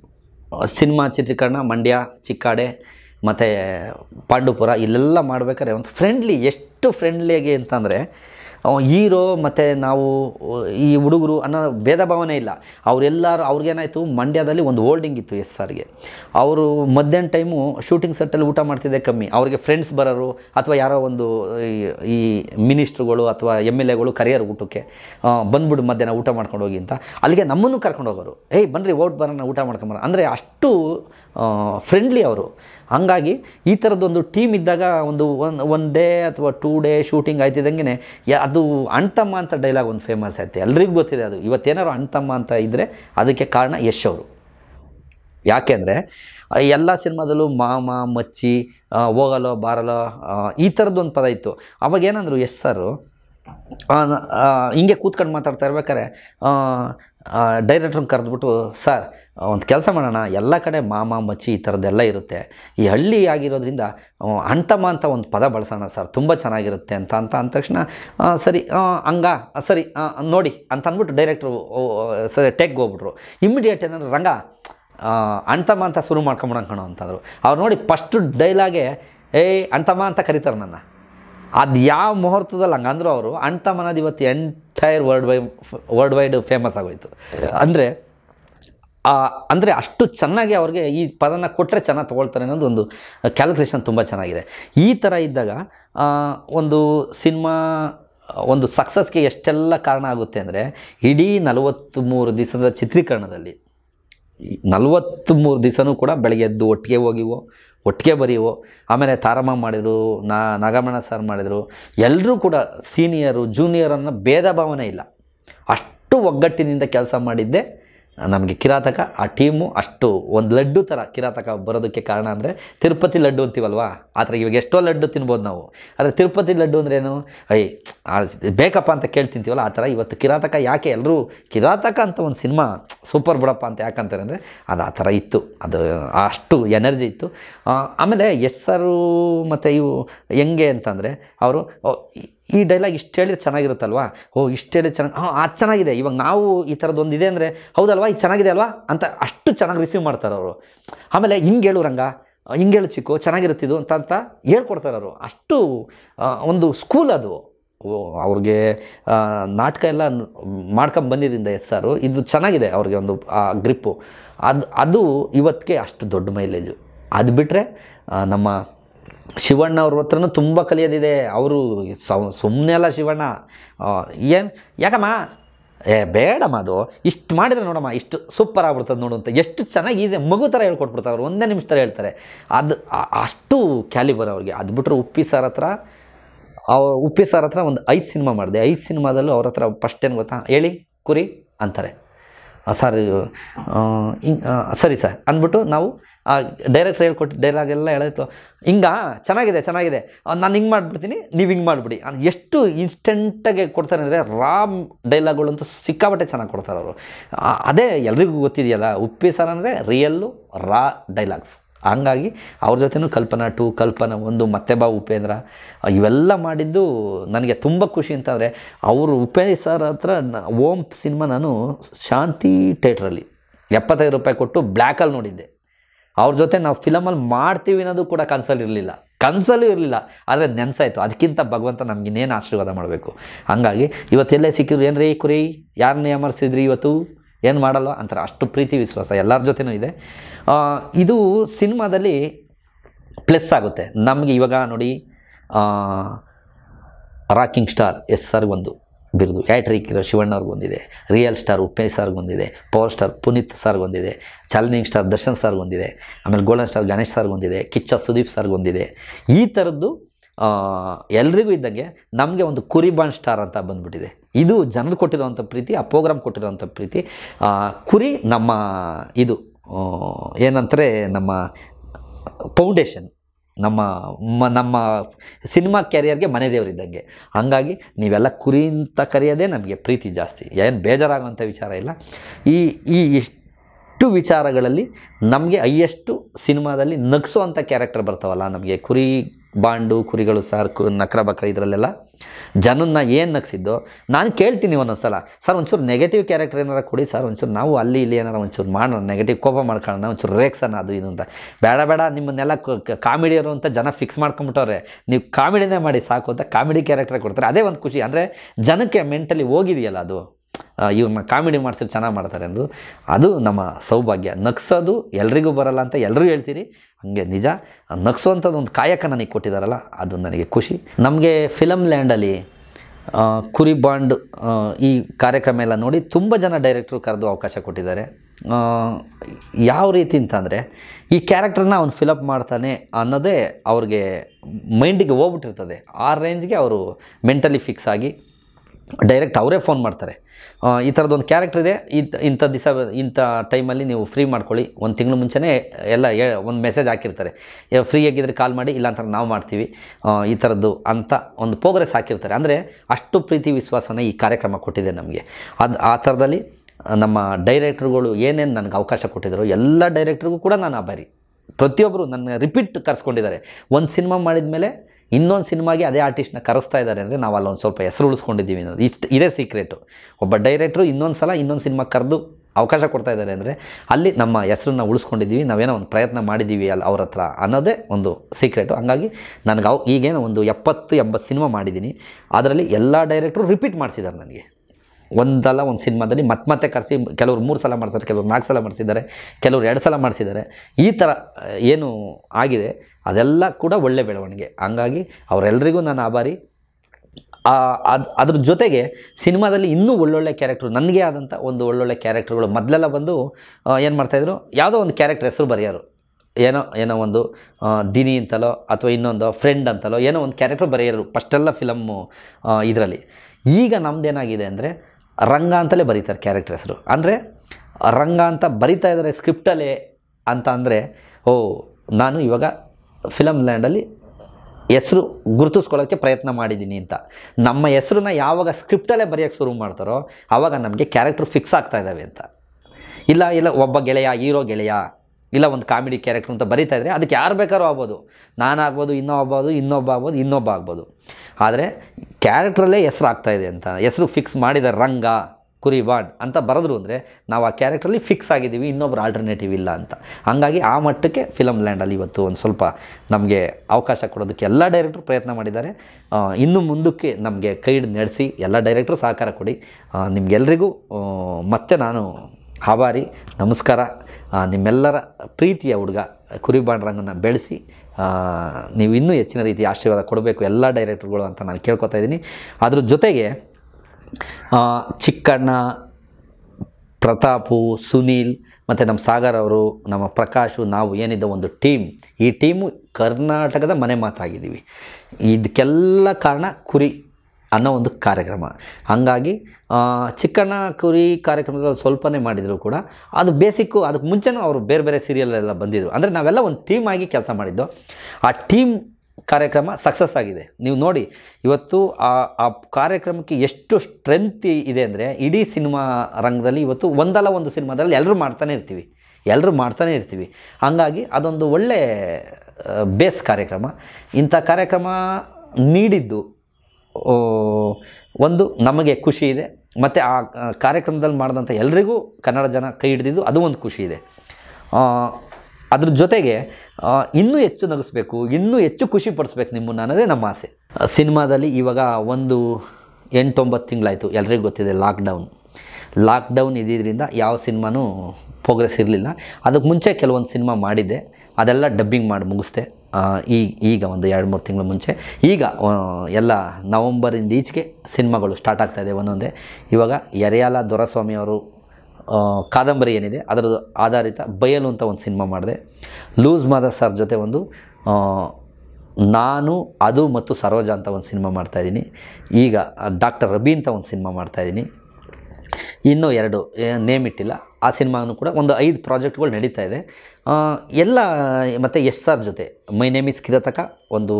ಸಿನಿಮಾ ಚಿತ್ರೀಕರಣ ಮಂಡ್ಯ ಚಿಕ್ಕಾಡೆ ಮತ್ತು ಪಾಂಡುಪುರ ಇಲ್ಲೆಲ್ಲ ಮಾಡ್ಬೇಕಾದ್ರೆ ಒಂದು ಫ್ರೆಂಡ್ಲಿ ಎಷ್ಟು ಫ್ರೆಂಡ್ಲಿಯಾಗಿ ಅಂತಂದರೆ ಹೀರೋ ಮತ್ತು ನಾವು ಈ ಹುಡುಗರು ಅನ್ನೋ ಭೇದ ಭಾವನೆ ಇಲ್ಲ ಅವರೆಲ್ಲರೂ ಅವ್ರಿಗೇನಾಯಿತು ಮಂಡ್ಯದಲ್ಲಿ ಒಂದು ಹೋಲ್ಡಿಂಗ್ ಇತ್ತು ಎಸ್ ಆರ್ಗೆ ಅವರು ಮಧ್ಯಾಹ್ನ ಟೈಮು ಶೂಟಿಂಗ್ ಸೆಟ್ಟಲ್ಲಿ ಊಟ ಮಾಡ್ತಿದ್ದೆ ಕಮ್ಮಿ ಅವ್ರಿಗೆ ಫ್ರೆಂಡ್ಸ್ ಬರೋರು ಅಥವಾ ಯಾರೋ ಒಂದು ಈ- ಈ ಮಿನಿಸ್ಟ್ರುಗಳು ಅಥವಾ ಎಮ್ ಎಲ್ ಎಗಳು ಕರೆಯೋರು ಊಟಕ್ಕೆ ಆ, ಬಂದ್ಬಿಡು ಮಧ್ಯಾಹ್ನ ಊಟ ಮಾಡ್ಕೊಂಡು ಹೋಗಿ ಅಂತ ಅಲ್ಲಿಗೆ ನಮ್ಮನ್ನು ಕರ್ಕೊಂಡು ಹೋಗೋರು ಏಯ್ ಬನ್ನಿರಿ ಓಟ್ ಬರೋಣ ಊಟ ಮಾಡ್ಕೊಂಬರ ಅಂದರೆ ಅಷ್ಟು ಫ್ರೆಂಡ್ಲಿ ಅವರು ಹಂಗಾಗಿ ಈ ಥರದ್ದೊಂದು ಟೀಮ್ ಇದ್ದಾಗ ಒಂದು ಒನ್ ಒನ್ ಡೇ ಅಥವಾ ಟೂ ಡೇ ಶೂಟಿಂಗ್ ಆಯ್ತಿದ್ದಂಗೆ ಯಾ ಅದು ಅಣ್ತಮ್ಮ ಅಂತ ಡೈಲಾಗ್ ಒಂದು ಫೇಮಸ್ ಆಯ್ತು ಎಲ್ರಿಗೂ ಗೊತ್ತಿದೆ ಅದು ಇವತ್ತೇನಾದ್ರು ಅಣ್ತಮ್ಮ ಅಂತ ಇದ್ದರೆ ಅದಕ್ಕೆ ಕಾರಣ ಯಶ್ ಅವರು ಯಾಕೆಂದರೆ ಎಲ್ಲ ಸಿನಿಮಾದಲ್ಲೂ ಮಾಮ ಮಚ್ಚಿ ಆ, ಹೋಗಲೋ ಬಾರಲೋ ಆ, ಈ ಥರದ್ದೊಂದು ಪದ ಇತ್ತು ಅವಾಗ ಏನಂದರು ಎಸ್ ಸರು ಹಿಂಗೆ ಕೂತ್ಕೊಂಡು ಮಾತಾಡ್ತಾ ಇರ್ಬೇಕಾರೆ ಡೈರೆಕ್ಟ್ರನ್ನ ಕರೆದ್ಬಿಟ್ಟು ಸರ್ ಒಂದು ಕೆಲಸ ಮಾಡೋಣ ಎಲ್ಲ ಕಡೆ ಮಾಮ ಮಚ್ಚಿ ಈ ಥರದ್ದೆಲ್ಲ ಇರುತ್ತೆ ಈ ಹಳ್ಳಿ ಆಗಿರೋದ್ರಿಂದ ಆ, ಅಣ್ತಮ್ಮ ಅಂತ ಒಂದು ಪದ ಬಳಸೋಣ ಸರ್ ತುಂಬ ಚೆನ್ನಾಗಿರುತ್ತೆ ಅಂತ ಅಂತ ಅಂದ ತಕ್ಷಣ ಆ, ಸರಿ ಆ, ಹಂಗ ಸರಿ ಆ, ನೋಡಿ ಅಂತ ಅಂದ್ಬಿಟ್ಟು ಡೈರೆಕ್ಟ್ರು ಸರಿ ಟೇಕ್ಗೆ ಹೋಗ್ಬಿಟ್ರು ಇಮ್ಮಿಡಿಯೇಟ್ ಏನಾದ್ರು ರಂಗ ಆ, ಅಣ್ತಮ್ಮ ಅಂತ ಶುರು ಮಾಡ್ಕೊಂಬಿಡೋಣ ಕಣೋ ಅಂತಂದರು ಅವ್ರು ನೋಡಿ ಫಸ್ಟು ಡೈಲಾಗೆ ಏಯ್ ಅಣ್ತಮ್ಮ ಅಂತ ಕರೀತಾರೆ ನನ್ನ ಅದು ಯಾವ ಮುಹೂರ್ತದಲ್ಲಿ ಹಂಗಂದ್ರು ಅವರು ಅಣ್ತಮ್ಮ ಅನ್ನೋದು ಇವತ್ತು entire world wide world wide famous ಆಗೋಯ್ತು ಅಂದರೆ ಅಂದರೆ ಅಷ್ಟು ಚೆನ್ನಾಗಿ ಅವ್ರಿಗೆ ಈ ಪದನ ಕೊಟ್ಟರೆ ಚೆನ್ನಾಗಿ ತೊಗೊಳ್ತಾರೆ ಅನ್ನೋದು ಒಂದು ಕ್ಯಾಲ್ಕುಲೇಷನ್ ತುಂಬ ಚೆನ್ನಾಗಿದೆ ಈ ಥರ ಇದ್ದಾಗ ಆ, ಒಂದು ಸಿನಿಮಾ ಒಂದು ಸಕ್ಸಸ್ಗೆ ಎಷ್ಟೆಲ್ಲ ಕಾರಣ ಆಗುತ್ತೆ ಅಂದರೆ ಇಡೀ ನಲವತ್ತು ಮೂರು ದಿವಸದ ಚಿತ್ರೀಕರಣದಲ್ಲಿ ನಲವತ್ತು ಮೂರು ದಿವಸನೂ ಕೂಡ ಬೆಳಗ್ಗೆ ಎದ್ದು ಒಟ್ಟಿಗೆ ಹೋಗಿವೋ ಒಟ್ಟಿಗೆ ಬರೀವೋ ಆಮೇಲೆ ತಾರಮ್ಮ ಮಾಡಿದರು ನಾ ನಾಗಮಣ ಸರ್ ಮಾಡಿದರು ಎಲ್ಲರೂ ಕೂಡ ಸೀನಿಯರು ಜೂನಿಯರ್ ಅನ್ನೋ ಭೇದ ಭಾವನೆ ಇಲ್ಲ ಅಷ್ಟು ಒಗ್ಗಟ್ಟಿನಿಂದ ಕೆಲಸ ಮಾಡಿದ್ದೆ ನಮಗೆ ಕಿರಾತಕ ಆ ಟೀಮು ಅಷ್ಟು ಒಂದು ಲಡ್ಡು ಥರ ಕಿರಾತಕ ಬರೋದಕ್ಕೆ ಕಾರಣ ಅಂದರೆ ತಿರುಪತಿ ಲಡ್ಡು ಅಂತೀವಲ್ವಾ ಆ ಥರ ಇವಾಗ ಎಷ್ಟೋ ಲಡ್ಡು ತಿನ್ಬೋದು ನಾವು ಆದರೆ ತಿರುಪತಿ ಲಡ್ಡು ಅಂದ್ರೇನು ಐ ಆ, ಬೇಕಪ್ಪ ಅಂತ ಕೇಳಿ ತಿಂತೀವಲ್ಲ ಆ ಥರ ಇವತ್ತು ಕಿರಾತಕ ಯಾಕೆ ಎಲ್ಲರೂ ಕಿರಾತಕ ಅಂತ ಒಂದು ಸಿನಿಮಾ ಸೂಪರ್ ಬಿಡಪ್ಪ ಅಂತ ಯಾಕಂತಾರೆ ಅಂದರೆ ಅದು ಆ ಥರ ಇತ್ತು ಅದು ಅಷ್ಟು ಎನರ್ಜಿ ಇತ್ತು ಆ, ಆಮೇಲೆ ಎಸ್ ಸರು ಮತ್ತು ಇವು ಹೆಂಗೆ ಅಂತಂದರೆ ಅವರು ಓ, ಈ- ಈ ಡೈಲಾಗ್ ಇಷ್ಟು ಹೇಳಿದ್ರೆ ಚೆನ್ನಾಗಿರುತ್ತಲ್ವಾ ಓ ಇಷ್ಟು ಹೇಳಿದ್ರೆ ಚೆನ್ನಾಗಿ ಹಾಂ ಅದು ಚೆನ್ನಾಗಿದೆ ಇವಾಗ ನಾವು ಈ ಥರದ್ದು ಒಂದು ಇದೆ ಅಂದರೆ ಹೌದಲ್ವಾ ಇದು ಚೆನ್ನಾಗಿದೆ ಅಲ್ವಾ ಅಂತ ಅಷ್ಟು ಚೆನ್ನಾಗಿ ರಿಸೀವ್ ಮಾಡ್ತಾರೆ ಅವರು ಆಮೇಲೆ ಹಿಂಗೆ ಹೇಳು ರಂಗ ಹಿಂಗೆ ಹೇಳು ಚಿಕ್ಕು ಚೆನ್ನಾಗಿರುತ್ತಿದ್ದು ಅಂತ ಅಂತ ಹೇಳ್ಕೊಡ್ತಾರೆ ಅವರು ಅಷ್ಟು ಆ, ಒಂದು ಸ್ಕೂಲ್ ಅದು ಓ ಅವ್ರಿಗೆ ಆ, ನಾಟಕ ಎಲ್ಲ ಮಾಡ್ಕೊಂಡು ಬಂದಿದ್ದರಿಂದ ಎಸ್ ಸಾರು ಇದು ಚೆನ್ನಾಗಿದೆ ಅವ್ರಿಗೆ ಒಂದು ಆ ಗ್ರಿಪ್ಪು ಅದು ಅದು ಇವತ್ತಿಗೆ ಅಷ್ಟು ದೊಡ್ಡ ಮೈಲೇಜು ಅದು ಬಿಟ್ಟರೆ ನಮ್ಮ ಶಿವಣ್ಣ ಅವ್ರ ಹತ್ರನೂ ತುಂಬ ಕಲಿಯೋದಿದೆ ಅವರು ಸುಮ್ಮನೆ ಅಲ್ಲ ಶಿವಣ್ಣ ಏನು ಯಾಕಮ್ಮ ಏ ಬೇಡಮ್ಮ ಅದು ಇಷ್ಟು ಮಾಡಿದ್ರೆ ನೋಡಮ್ಮ ಇಷ್ಟು ಸೂಪರ್ ಆಗ್ಬಿಡ್ತದೆ ನೋಡು ಅಂತ ಎಷ್ಟು ಚೆನ್ನಾಗಿ ಈಸಿ ಮಗು ಥರ ಹೇಳ್ಕೊಟ್ಬಿಡ್ತಾರೆ ಅವ್ರು ಒಂದೇ ನಿಮಿಷ ಹೇಳ್ತಾರೆ ಅದು ಆ- ಅಷ್ಟು ಕ್ಯಾಲಿಬರ್ ಅವ್ರಿಗೆ ಅದು ಬಿಟ್ಟರೆ ಉಪ್ಪಿ ಸರ್ ಹತ್ರ ಅವ್ರು ಉಪ್ಪಿ ಸರ್ ಹತ್ರ ಒಂದು ಐದು ಸಿನಿಮಾ ಮಾಡಿದೆ ಐದು ಸಿನಿಮಾದಲ್ಲೂ ಅವ್ರ ಹತ್ರ ಫಸ್ಟ್ ಏನು ಗೊತ್ತಾ ಹೇಳಿ ಕುರಿ ಅಂತಾರೆ ಆ, ಸರ್ ಆ, ಹಿಂಗ್ ಆ, ಸರಿ ಸರ್ ಅಂದ್ಬಿಟ್ಟು ನಾವು ಡೈರೆಕ್ಟ್ರ್ ಹೇಳ್ಕೊಟ್ಟು ಡೈಲಾಗ್ ಎಲ್ಲ ಹೇಳಿತ್ತು ಹಿಂಗ ಚೆನ್ನಾಗಿದೆ ಚೆನ್ನಾಗಿದೆ ನಾನು ಹಿಂಗೆ ಮಾಡಿಬಿಡ್ತೀನಿ ನೀವು ಹಿಂಗೆ ಮಾಡಿಬಿಡಿ ಅದು ಎಷ್ಟು ಇನ್ಸ್ಟೆಂಟಾಗಿ ಕೊಡ್ತಾರೆ ಅಂದರೆ ರಾಮ್ ಡೈಲಾಗ್ಗಳಂತೂ ಸಿಕ್ಕಾಪಟ್ಟೆ ಚೆನ್ನಾಗಿ ಕೊಡ್ತಾರೆ ಅವರು ಅದೇ ಎಲ್ರಿಗೂ ಗೊತ್ತಿದೆಯಲ್ಲ ಉಪ್ಪಿ ಸರ್ ಅಂದರೆ ರಿಯಲ್ಲು ರಾ ಡೈಲಾಗ್ಸ್ ಹಂಗಾಗಿ ಅವ್ರ ಜೊತೆನೂ ಕಲ್ಪನಾ ಟು ಕಲ್ಪನಾ ಒಂದು ಮತ್ತೆ ಬಾ ಉಪೇಂದ್ರ ಇವೆಲ್ಲ ಮಾಡಿದ್ದು ನನಗೆ ತುಂಬ ಖುಷಿ ಅಂತಂದರೆ ಅವರು ಉಪೇಂದ್ರ ಸರ್ ಹತ್ರ ನ- ಓಂ ಸಿನಿಮಾ ನಾನು ಶಾಂತಿ ಥಿಯೇಟ್ರಲ್ಲಿ ಎಪ್ಪತ್ತೈದು ರೂಪಾಯಿ ಕೊಟ್ಟು ಬ್ಲ್ಯಾಕಲ್ಲಿ ನೋಡಿದ್ದೆ ಅವ್ರ ಜೊತೆ ನಾವು ಫಿಲಮಲ್ಲಿ ಮಾಡ್ತೀವಿ ಅನ್ನೋದು ಕೂಡ ಕನಸಲ್ಲಿ ಇರಲಿಲ್ಲ ಕನಸಲ್ಲೂ ಇರಲಿಲ್ಲ ಆದರೆ ನೆನ್ಸಾಯ್ತು ಅದಕ್ಕಿಂತ ಭಗವಂತ ನಮ್ಗೆ ಇನ್ನೇನು ಆಶೀರ್ವಾದ ಮಾಡಬೇಕು ಹಂಗಾಗಿ ಇವತ್ತೆಲ್ಲೇ ಸಿಕ್ಕಿದ್ರು ಏನು ರೀ ಕುರಿ ಯಾರನ್ನ ಏಮರ್ಸಿದ್ರಿ ಇವತ್ತು ಏನು ಮಾಡಲ್ಲ ಅಂತಾರೆ ಅಷ್ಟು ಪ್ರೀತಿ ವಿಶ್ವಾಸ ಎಲ್ಲರ ಜೊತೆನೂ ಇದೆ ಆ, ಇದು ಸಿನಿಮಾದಲ್ಲಿ ಪ್ಲಸ್ ಆಗುತ್ತೆ ನಮಗೆ ಇವಾಗ ನೋಡಿ ಆ, ರಾಕಿಂಗ್ ಸ್ಟಾರ್ ಎಸ್ ಸರ್ಗೊಂದು ಬಿರುದು ಹ್ಯಾಟ್ರಿಕ್ ಇರೋ ಶಿವಣ್ಣವ್ರಿಗೆ ಬಂದಿದೆ ರಿಯಲ್ ಸ್ಟಾರ್ ಉಪೇಶ್ ಸರ್ಗೆ ಬಂದಿದೆ ಪವರ್ ಸ್ಟಾರ್ ಪುನೀತ್ ಸರ್ಗೆ ಬಂದಿದೆ ಚಾಲೆಂಜಿಂಗ್ ಸ್ಟಾರ್ ದರ್ಶನ್ ಸರ್ಗೆ ಬಂದಿದೆ ಆಮೇಲೆ ಗೋಲ್ಡನ್ ಸ್ಟಾರ್ ಗಣೇಶ್ ಸರ್ಗೆ ಬಂದಿದೆ ಕಿಚ್ಚ ಸುದೀಪ್ ಸರ್ಗೆ ಬಂದಿದೆ ಈ ಥರದ್ದು ಆ, ಎಲ್ರಿಗೂ ಇದ್ದಂಗೆ ನಮಗೆ ಒಂದು ಕುರಿಬಾಣ್ ಸ್ಟಾರ್ ಅಂತ ಬಂದ್ಬಿಟ್ಟಿದೆ ಇದು ಜನರು ಕೊಟ್ಟಿರೋವಂಥ ಪ್ರೀತಿ ಆ ಪ್ರೋಗ್ರಾಮ್ ಕೊಟ್ಟಿರೋವಂಥ ಪ್ರೀತಿ ಆ, ಕುರಿ ನಮ್ಮ ಇದು ಆ, ಏನಂತಾರೆ ನಮ್ಮ ಫೌಂಡೇಶನ್ ನಮ್ಮ ಮ- ನಮ್ಮ ಸಿನಿಮಾ ಕ್ಯಾರಿಯರ್ಗೆ ಮನೆ ದೇವರಿದ್ದಂಗೆ ಹಾಗಾಗಿ ನೀವೆಲ್ಲ ಕುರಿ ಅಂತ ಕರೆಯೋದೇ ನಮಗೆ ಪ್ರೀತಿ ಜಾಸ್ತಿ ಏನು ಬೇಜಾರಾಗುವಂಥ ವಿಚಾರ ಇಲ್ಲ ಈ ಈ ಇಷ್ಟು ವಿಚಾರಗಳಲ್ಲಿ ನಮಗೆ ಹೈಯೆಸ್ಟು ಸಿನಿಮಾದಲ್ಲಿ ನಗಿಸೋವಂಥ ಕ್ಯಾರೆಕ್ಟರ್ ಬರ್ತಾವಲ್ಲ ನಮಗೆ ಕುರಿ ಬಾಂಡು ಕುರಿಗಳು ಸಾರ್ ಕು ನಕ್ರ ಬಕ್ರ ಇದರಲ್ಲೆಲ್ಲ ಜನನ್ನ ಏನು ನಗಿಸಿದ್ದು ನಾನು ಕೇಳ್ತೀನಿ ಒಂದೊಂದು ಸಲ ಸರ್ ಒಂಚೂರು ನೆಗೆಟಿವ್ ಕ್ಯಾರೆಕ್ಟರ್ ಏನಾರ ಕೊಡಿ ಸರ್ ಒಂಚೂರು ನಾವು ಅಲ್ಲಿ ಇಲ್ಲಿ ಏನಾರ ಒಂಚೂರು ಮಾಡೋಣ ನೆಗೆಟಿವ್ ಕೋಪ ಮಾಡ್ಕೊಳ್ಳೋಣ ಒಂಚೂರು ರೇಕ್ಸೋಣ ಅದು ಇದು ಅಂತ ಬೇಡ ಬೇಡ ನಿಮ್ಮನ್ನೆಲ್ಲ ಕಾಮಿಡಿಯರು ಅಂತ ಜನ ಫಿಕ್ಸ್ ಮಾಡ್ಕೊಂಬಿಟ್ಟವ್ರೆ ನೀವು ಕಾಮಿಡಿನೇ ಮಾಡಿ ಸಾಕು ಅಂತ ಕಾಮಿಡಿ ಕ್ಯಾರೆಕ್ಟರ್ ಕೊಡ್ತಾರೆ ಅದೇ ಒಂದು ಖುಷಿ ಅಂದರೆ ಜನಕ್ಕೆ ಮೆಂಟಲಿ ಹೋಗಿದೆಯಲ್ಲ ಅದು ಆ, ಇವ್ರನ್ನ ಕಾಮಿಡಿ ಮಾಡಿಸಿದ್ರೆ ಚೆನ್ನಾಗಿ ಮಾಡ್ತಾರೆ ಅಂದು ಅದು ನಮ್ಮ ಸೌಭಾಗ್ಯ ನಗ್ಸೋದು ಎಲ್ರಿಗೂ ಬರಲ್ಲ ಅಂತ ಎಲ್ಲರೂ ಹೇಳ್ತೀರಿ ಹಾಗೆ ನಿಜ ನಗ್ಸೋವಂಥದ್ದು ಒಂದು ಕಾಯಕ ನನಗೆ ಕೊಟ್ಟಿದ್ದಾರಲ್ಲ ಅದು ನನಗೆ ಖುಷಿ ನಮಗೆ ಫಿಲಮ್ ಲ್ಯಾಂಡಲ್ಲಿ ಆ, ಕುರಿ ಬಾಂಡ್ ಆ, ಈ ಕಾರ್ಯಕ್ರಮ ಎಲ್ಲ ನೋಡಿ ತುಂಬ ಜನ ಡೈರೆಕ್ಟ್ರು ಕರೆದು ಅವಕಾಶ ಕೊಟ್ಟಿದ್ದಾರೆ ಆ, ಯಾವ ರೀತಿ ಅಂತಂದರೆ ಈ ಕ್ಯಾರೆಕ್ಟರ್ನ ಅವ್ನು ಫಿಲಪ್ ಮಾಡ್ತಾನೆ ಅನ್ನೋದೇ ಅವ್ರಿಗೆ ಮೈಂಡಿಗೆ ಹೋಗ್ಬಿಟ್ಟಿರ್ತದೆ ಆ ರೇಂಜ್ಗೆ ಅವರು ಮೆಂಟಲಿ ಫಿಕ್ಸ್ ಆಗಿ ಡೈರೆಕ್ಟ್ ಅವರೇ ಫೋನ್ ಮಾಡ್ತಾರೆ ಆ, ಈ ಥರದ್ದೊಂದು ಕ್ಯಾರೆಕ್ಟರ್ ಇದೆ ಇಂಥ ಇಂಥ ದಿವಸ ಇಂಥ ಟೈಮಲ್ಲಿ ನೀವು ಫ್ರೀ ಮಾಡ್ಕೊಳ್ಳಿ ಒಂದು ತಿಂಗಳು ಮುಂಚೆನೇ ಎಲ್ಲ ಒಂದು ಮೆಸೇಜ್ ಹಾಕಿರ್ತಾರೆ ಫ್ರೀ ಆಗಿದ್ರೆ ಕಾಲ್ ಮಾಡಿ ಇಲ್ಲಾಂತ ನಾವು ಮಾಡ್ತೀವಿ ಆ, ಈ ಥರದ್ದು ಅಂತ ಒಂದು ಪ್ರೋಗ್ರೆಸ್ ಹಾಕಿರ್ತಾರೆ ಅಂದರೆ ಅಷ್ಟು ಪ್ರೀತಿ ವಿಶ್ವಾಸನ ಈ ಕಾರ್ಯಕ್ರಮ ಕೊಟ್ಟಿದೆ ನಮಗೆ ಅದು ಆ ಥರದಲ್ಲಿ ನಮ್ಮ ಡೈರೆಕ್ಟ್ರುಗಳು ಏನೇನು ನನಗೆ ಅವಕಾಶ ಕೊಟ್ಟಿದ್ರು ಎಲ್ಲ ಡೈರೆಕ್ಟ್ರಿಗೂ ಕೂಡ ನಾನು ಆಭಾರಿ ಪ್ರತಿಯೊಬ್ಬರು ನನ್ನ ರಿಪೀಟ್ ಕರೆಸ್ಕೊಂಡಿದ್ದಾರೆ ಒಂದು ಸಿನಿಮಾ ಮಾಡಿದ ಮೇಲೆ ಇನ್ನೊಂದು ಸಿನಿಮಾಗೆ ಅದೇ ಆರ್ಟಿಸ್ಟ್ನ ಕರೆಸ್ತಾ ಇದ್ದಾರೆ ಅಂದರೆ ನಾವು ಅಲ್ಲೊಂದು ಸ್ವಲ್ಪ ಹೆಸರು ಉಳಿಸ್ಕೊಂಡಿದ್ದೀವಿ ಅನ್ನೋದು ಇಷ್ಟು ಇದೇ ಸೀಕ್ರೆಟು ಒಬ್ಬ ಡೈರೆಕ್ಟ್ರು ಇನ್ನೊಂದು ಸಲ ಇನ್ನೊಂದು ಸಿನಿಮಾ ಕರೆದು ಅವಕಾಶ ಕೊಡ್ತಾ ಇದ್ದಾರೆ ಅಂದರೆ ಅಲ್ಲಿ ನಮ್ಮ ಹೆಸರನ್ನ ಉಳಿಸ್ಕೊಂಡಿದ್ದೀವಿ ನಾವೇನೋ ಒಂದು ಪ್ರಯತ್ನ ಮಾಡಿದ್ದೀವಿ ಅಲ್ಲಿ ಅವ್ರ ಹತ್ರ ಅನ್ನೋದೇ ಒಂದು ಸೀಕ್ರೆಟು ಹಂಗಾಗಿ ನನಗೆ ಅವು ಈಗೇನೋ ಒಂದು ಎಪ್ಪತ್ತು ಎಂಬತ್ತು ಸಿನಿಮಾ ಮಾಡಿದ್ದೀನಿ ಅದರಲ್ಲಿ ಎಲ್ಲ ಡೈರೆಕ್ಟ್ರು ರಿಪೀಟ್ ಮಾಡಿಸಿದ್ದಾರೆ ನನಗೆ ಒಂದಲ್ಲ ಒಂದು ಸಿನಿಮಾದಲ್ಲಿ ಮತ್ತೆ ಮತ್ತೆ ಕರೆಸಿ ಕೆಲವರು ಮೂರು ಸಲ ಮಾಡಿಸಿದ್ದಾರೆ ಕೆಲವರು ನಾಲ್ಕು ಸಲ ಮಾಡಿಸಿದ್ದಾರೆ ಕೆಲವರು ಎರಡು ಸಲ ಮಾಡಿಸಿದ್ದಾರೆ ಈ ಥರ ಆ, ಏನು ಆಗಿದೆ ಅದೆಲ್ಲ ಕೂಡ ಒಳ್ಳೆ ಬೆಳವಣಿಗೆ ಹಂಗಾಗಿ ಅವರೆಲ್ಲರಿಗೂ ನಾನು ಆಭಾರಿ ಅದು ಅದ್ರ ಜೊತೆಗೆ ಸಿನಿಮಾದಲ್ಲಿ ಇನ್ನೂ ಒಳ್ಳೊಳ್ಳೆ ಕ್ಯಾರೆಕ್ಟ್ರು ನನಗೆ ಆದಂಥ ಒಂದು ಒಳ್ಳೊಳ್ಳೆ ಕ್ಯಾರೆಕ್ಟ್ರುಗಳು ಮೊದಲೆಲ್ಲ ಬಂದು ಏನು ಮಾಡ್ತಾಯಿದ್ರು ಯಾವುದೋ ಒಂದು ಕ್ಯಾರೆಕ್ಟರ್ ಹೆಸರು ಬರೆಯೋರು ಏನೋ ಏನೋ ಒಂದು ಆ, ದಿನಿ ಅಂತಲೋ ಅಥವಾ ಇನ್ನೊಂದು ಫ್ರೆಂಡ್ ಅಂತಲೋ ಏನೋ ಒಂದು ಕ್ಯಾರೆಕ್ಟರ್ ಬರೆಯೋರು ಫಸ್ಟೆಲ್ಲ ಫಿಲಮ್ಮು ಇದರಲ್ಲಿ ಈಗ ನಮ್ದೇನಾಗಿದೆ ಅಂದರೆ ರಂಗ ಅಂತಲೇ ಬರೀತಾರೆ ಕ್ಯಾರೆಕ್ಟರ್ ಹೆಸರು ಅಂದರೆ ರಂಗ ಅಂತ ಬರಿತಾ ಇದ್ದಾರೆ ಸ್ಕ್ರಿಪ್ಟಲ್ಲೇ ಅಂತ ಅಂದರೆ ಓ ನಾನು ಇವಾಗ ಫಿಲಮ್ ಲ್ಯಾಂಡಲ್ಲಿ ಹೆಸರು ಗುರುತಿಸ್ಕೊಳ್ಳೋಕ್ಕೆ ಪ್ರಯತ್ನ ಮಾಡಿದ್ದೀನಿ ಅಂತ ನಮ್ಮ ಹೆಸ್ರನ್ನ ಯಾವಾಗ ಸ್ಕ್ರಿಪ್ಟಲ್ಲೇ ಬರೆಯೋಕ್ಕೆ ಶುರು ಮಾಡ್ತಾರೋ ಆವಾಗ ನಮಗೆ ಕ್ಯಾರೆಕ್ಟ್ರ್ ಫಿಕ್ಸ್ ಆಗ್ತಾ ಇದ್ದಾವೆ ಅಂತ ಇಲ್ಲ ಇಲ್ಲ ಒಬ್ಬ ಗೆಳೆಯ ಹೀರೋ ಗೆಳೆಯ ಇಲ್ಲ ಒಂದು ಕಾಮಿಡಿ ಕ್ಯಾರೆಕ್ಟ್ರ್ ಅಂತ ಬರೀತಾ ಇದ್ರೆ ಅದಕ್ಕೆ ಯಾರು ಬೇಕಾದ್ರೂ ಆಗ್ಬೋದು ನಾನು ಆಗ್ಬೋದು ಇನ್ನೂ ಆಗ್ಬೋದು ಇನ್ನೊಬ್ಬ ಆಗ್ಬೋದು ಇನ್ನೊಬ್ಬ ಆಗ್ಬೋದು ಆದರೆ ಕ್ಯಾರೆಕ್ಟ್ರಲ್ಲೇ ಹೆಸ್ರು ಆಗ್ತಾ ಇದೆ ಅಂತ ಹೆಸರು ಫಿಕ್ಸ್ ಮಾಡಿದ ರಂಗ ಕುರಿ ಬಾಂಡ್ ಅಂತ ಬರೆದ್ರು ಅಂದರೆ ನಾವು ಆ ಕ್ಯಾರೆಕ್ಟ್ರಲ್ಲಿ ಫಿಕ್ಸ್ ಆಗಿದ್ದೀವಿ ಇನ್ನೊಬ್ರು ಆಲ್ಟರ್ನೇಟಿವ್ ಇಲ್ಲ ಅಂತ ಹಾಗಾಗಿ ಆ ಮಟ್ಟಕ್ಕೆ ಫಿಲಮ್ ಲ್ಯಾಂಡಲ್ಲಿ ಇವತ್ತು ಒಂದು ಸ್ವಲ್ಪ ನಮಗೆ ಅವಕಾಶ ಕೊಡೋದಕ್ಕೆ ಎಲ್ಲ ಡೈರೆಕ್ಟ್ರು ಪ್ರಯತ್ನ ಮಾಡಿದ್ದಾರೆ ಆ, ಇನ್ನು ಮುಂದಕ್ಕೆ ನಮಗೆ ಕೈ ಹಿಡ್ದು ನಡೆಸಿ ಎಲ್ಲ ಡೈರೆಕ್ಟ್ರು ಸಹಕಾರ ಕೊಡಿ ಆ, ನಿಮ್ಗೆಲ್ರಿಗೂ ಆ, ಮತ್ತೆ ನಾನು ಆಭಾರಿ ನಮಸ್ಕಾರ ಆ, ನಿಮ್ಮೆಲ್ಲರ ಪ್ರೀತಿಯ ಹುಡುಗ ಕುರಿಬಾಂಡ್ರಂಗನ್ನು ಬೆಳೆಸಿ ಆ, ನೀವು ಇನ್ನೂ ಹೆಚ್ಚಿನ ರೀತಿ ಆಶೀರ್ವಾದ ಕೊಡಬೇಕು ಎಲ್ಲ ಡೈರೆಕ್ಟರ್ಗಳು ಅಂತ ನಾನು ಕೇಳ್ಕೊತಾ ಇದ್ದೀನಿ ಅದ್ರ ಜೊತೆಗೆ ಆ, ಚಿಕ್ಕಣ್ಣ ಪ್ರತಾಪು ಸುನೀಲ್ ಮತ್ತು ನಮ್ಮ ಸಾಗರ್ ಅವರು ನಮ್ಮ ಪ್ರಕಾಶು ನಾವು ಏನಿದ್ದ ಒಂದು ಟೀಮ್ ಈ ಟೀಮು ಕರ್ನಾಟಕದ ಮನೆ ಮಾತಾಗಿದ್ದೀವಿ ಇದಕ್ಕೆಲ್ಲ ಕಾರಣ ಕುರಿ ಅನ್ನೋ ಒಂದು ಕಾರ್ಯಕ್ರಮ ಹಾಗಾಗಿ ಆ, ಚಿಕ್ಕಣ್ಣ ಕುರಿ ಕಾರ್ಯಕ್ರಮದಲ್ಲಿ ಸ್ವಲ್ಪನೇ ಮಾಡಿದರೂ ಕೂಡ ಅದು ಬೇಸಿಕ್ಕು ಅದಕ್ಕೆ ಮುಂಚೆನೂ ಅವರು ಬೇರೆ ಬೇರೆ ಸೀರಿಯಲ್ಲೆಲ್ಲ ಬಂದಿದ್ದರು ಅಂದರೆ ನಾವೆಲ್ಲ ಒಂದು ಟೀಮ್ ಆಗಿ ಕೆಲಸ ಮಾಡಿದ್ದು ಆ ಟೀಮ್ ಕಾರ್ಯಕ್ರಮ ಸಕ್ಸಸ್ ಆಗಿದೆ ನೀವು ನೋಡಿ ಇವತ್ತು ಆ ಆ ಕಾರ್ಯಕ್ರಮಕ್ಕೆ ಎಷ್ಟು ಸ್ಟ್ರೆಂತ್ ಇದೆ ಅಂದರೆ ಇಡೀ ಸಿನಿಮಾ ರಂಗದಲ್ಲಿ ಇವತ್ತು ಒಂದಲ್ಲ ಒಂದು ಸಿನಿಮಾದಲ್ಲಿ ಎಲ್ಲರೂ ಮಾಡ್ತಾನೆ ಇರ್ತೀವಿ ಎಲ್ಲರೂ ಮಾಡ್ತಾನೆ ಇರ್ತೀವಿ ಹಾಗಾಗಿ ಅದೊಂದು ಒಳ್ಳೆ ಬೇಸ್ ಕಾರ್ಯಕ್ರಮ ಇಂಥ ಕಾರ್ಯಕ್ರಮ ನೀಡಿದ್ದು ಆ, ಒಂದು ನಮಗೆ ಖುಷಿ ಇದೆ ಮತ್ತು ಆ ಆ ಕಾರ್ಯಕ್ರಮದಲ್ಲಿ ಮಾಡಿದಂಥ ಎಲ್ರಿಗೂ ಕನ್ನಡ ಜನ ಕೈ ಹಿಡಿದಿದ್ದು ಅದು ಒಂದು ಖುಷಿ ಇದೆ ಆ, ಅದ್ರ ಜೊತೆಗೆ ಆ, ಇನ್ನೂ ಹೆಚ್ಚು ನಗಿಸ್ಬೇಕು ಇನ್ನೂ ಹೆಚ್ಚು ಖುಷಿ ಪಡಿಸ್ಬೇಕು ನಿಮ್ಮನ್ನು ಅನ್ನೋದೇ ನಮ್ಮ ಆಸೆ ಆ, ಸಿನಿಮಾದಲ್ಲಿ ಇವಾಗ ಒಂದು ಎಂಟೊಂಬತ್ತು ತಿಂಗಳಾಯಿತು ಎಲ್ರಿಗೂ ಗೊತ್ತಿದೆ ಲಾಕ್ಡೌನ್ ಲಾಕ್ಡೌನ್ ಇದ್ದಿದ್ದರಿಂದ ಯಾವ ಸಿನಿಮಾನೂ ಪ್ರೋಗ್ರೆಸ್ ಇರಲಿಲ್ಲ ಅದಕ್ಕೆ ಮುಂಚೆ ಕೆಲವೊಂದು ಸಿನಿಮಾ ಮಾಡಿದ್ದೆ ಅದೆಲ್ಲ ಡಬ್ಬಿಂಗ್ ಮಾಡಿ ಮುಗಿಸ್ದೆ ಆ, ಈ ಈಗ ಒಂದು ಎರಡು ಮೂರು ತಿಂಗಳ ಮುಂಚೆ ಈಗ ಆ, ಎಲ್ಲ ನವಂಬರಿಂದ ಈಚೆಗೆ ಸಿನಿಮಾಗಳು ಸ್ಟಾರ್ಟ್ ಆಗ್ತಾಯಿದೆ ಒಂದೊಂದೇ ಇವಾಗ ಎರೆಯಾಲ ದೊರೆಸ್ವಾಮಿ ಅವರು ಆ, ಕಾದಂಬರಿ ಏನಿದೆ ಅದರ ಆಧಾರಿತ ಬಯಲು ಅಂತ ಒಂದು ಸಿನಿಮಾ ಮಾಡಿದೆ ಲೂಸ್ ಮಾದ ಸರ್ ಜೊತೆ ಒಂದು ಆ, ನಾನು ಅದು ಮತ್ತು ಸರೋಜ ಅಂತ ಒಂದು ಸಿನಿಮಾ ಮಾಡ್ತಾಯಿದ್ದೀನಿ ಈಗ ಡಾಕ್ಟರ್ ರಬಿ ಅಂತ ಒಂದು ಸಿನಿಮಾ ಮಾಡ್ತಾಯಿದ್ದೀನಿ ಇನ್ನೂ ಎರಡು ನೇಮ್ ಇಟ್ಟಿಲ್ಲ ಆ ಸಿನಿಮಾನು ಕೂಡ ಒಂದು ಐದು ಪ್ರಾಜೆಕ್ಟ್ಗಳು ನಡೀತಾ ಇದೆ ಆ, ಎಲ್ಲ ಮತ್ತು ಎಸ್ ಆರ್ ಜೊತೆ ಮೈ ನೇಮ್ ಇಸ್ ಕಿರತಕ ಒಂದು